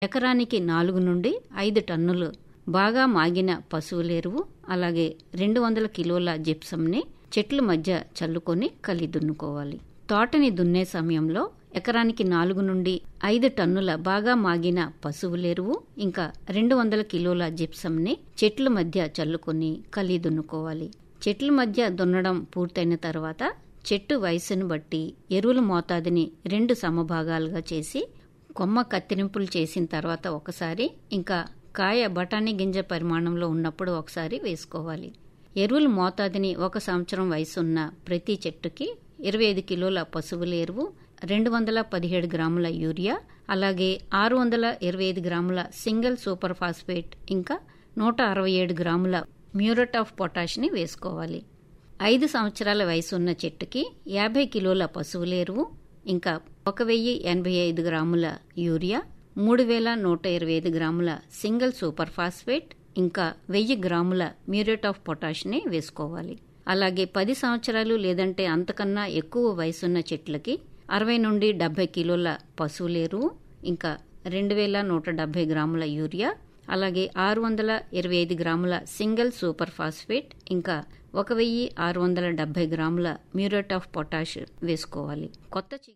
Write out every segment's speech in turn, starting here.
ఎకరానికి నాలుగు నుండి ఐదు టన్నులు బాగా మాగిన పశువుల ఎరువు అలాగే రెండు వందల కిలోల జిప్సంని చెట్ల మధ్య చల్లుకొని కలి దున్నుకోవాలి తోటని దున్నే సమయంలో ఎకరానికి నాలుగు నుండి ఐదు టన్నుల బాగా మాగిన పశువుల ఎరువు ఇంకా రెండు వందల కిలోల జిప్సంని చెట్ల మధ్య చల్లుకొని కలి దున్నుకోవాలి చెట్ల మధ్య దున్నడం పూర్తయిన తర్వాత చెట్టు వయసును బట్టి ఎరువుల మోతాదుని రెండు సమభాగాలుగా చేసి కొమ్మ కత్తిరింపులు చేసిన తర్వాత ఒకసారి ఇంకా కాయ బఠానీ గింజ పరిమాణంలో ఉన్నప్పుడు ఒకసారి వేసుకోవాలి ఎరువుల మోతాదుని ఒక సంవత్సరం వయసున్న ప్రతి చెట్టుకి ఇరవై ఐదు కిలోల పశువుల ఎరువు రెండు వందల పదిహేడు గ్రాముల యూరియా అలాగే ఆరు వందల ఇరవై ఐదు గ్రాముల సింగిల్ సూపర్ ఫాస్ఫేట్ ఇంకా నూట అరవై ఏడు గ్రాముల మ్యూరట్ ఆఫ్ పొటాష్ని వేసుకోవాలి ఐదు సంవత్సరాల వయసు ఉన్న చెట్టుకి యాభై కిలోల పశువుల ఎరువు ఇంకా ఒక వెయ్యి ఎనభై ఐదు గ్రాముల యూరియా మూడు వేల నూట ఇరవై ఐదు గ్రాముల సింగిల్ సూపర్ ఫాస్ఫేట్ ఇంకా వెయ్యి గ్రాముల మ్యూరేట్ ఆఫ్ పొటాష్ని వేసుకోవాలి అలాగే పది సంవత్సరాలు లేదంటే అంతకన్నా ఎక్కువ వయసున్న చెట్లకి అరవై నుండి డెబ్బై కిలోల పశువుల ఎరువు ఇంకా రెండు వేల నూట డెబ్బై గ్రాముల యూరియా అలాగే ఆరు వందల ఇరవై ఐదు గ్రాముల సింగిల్ సూపర్ ఫాస్ఫేట్ ఇంకా ఒక వెయ్యి ఆరు వందల డెబ్బై గ్రాముల మ్యూరేట్ ఆఫ్ పొటాష్ వేసుకోవాలి కొత్త చిగురు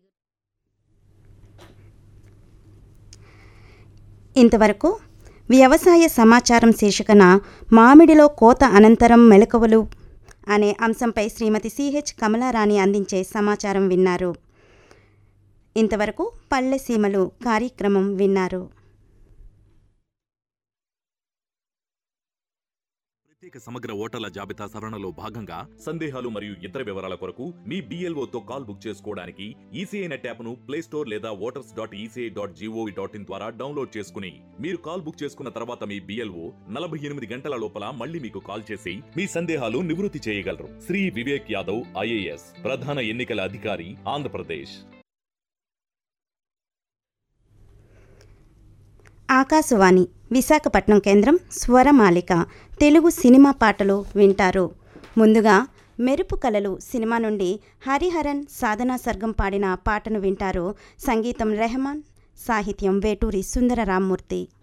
ఇంతవరకు వ్యవసాయ సమాచారం శీర్షికన మామిడిలో కోత అనంతరం మెలకువలు అనే అంశంపై శ్రీమతి సిహెచ్ కమలారాణి అందించే సమాచారం విన్నారు ఇంతవరకు పల్లె సీమలు కార్యక్రమం విన్నారు ప్రత్యేక సమగ్ర ఓటర్ల జాబితా సవరణలో భాగంగా సందేహాలు మరియు ఇతర వివరాల కొరకు మీ బీఎల్ఓతో కాల్ బుక్ చేసుకోవడానికి ఈసీఐ నెట్ యాప్ను ప్లే స్టోర్ లేదా voters dot ECI dot gov dot in ద్వారా డౌన్లోడ్ చేసుకుని మీరు కాల్ బుక్ చేసుకున్న తర్వాత మీ బీఎల్ఓ నలభై ఎనిమిది గంటల లోపల మళ్ళీ మీకు కాల్ చేసి మీ సందేహాలు నివృత్తి చేయగలరు శ్రీ వివేక్ యాదవ్ ఐఏఎస్ ప్రధాన ఎన్నికల అధికారి ఆంధ్రప్రదేశ్ ఆకాశవాణి విశాఖపట్నం కేంద్రం స్వరమాలిక తెలుగు సినిమా పాటలు వింటారు ముందుగా మెరుపు కలలు సినిమా నుండి హరిహరన్ సాధనా సర్గం పాడిన పాటను వింటారు సంగీతం రెహమాన్ సాహిత్యం వేటూరి సుందర రామ్మూర్తి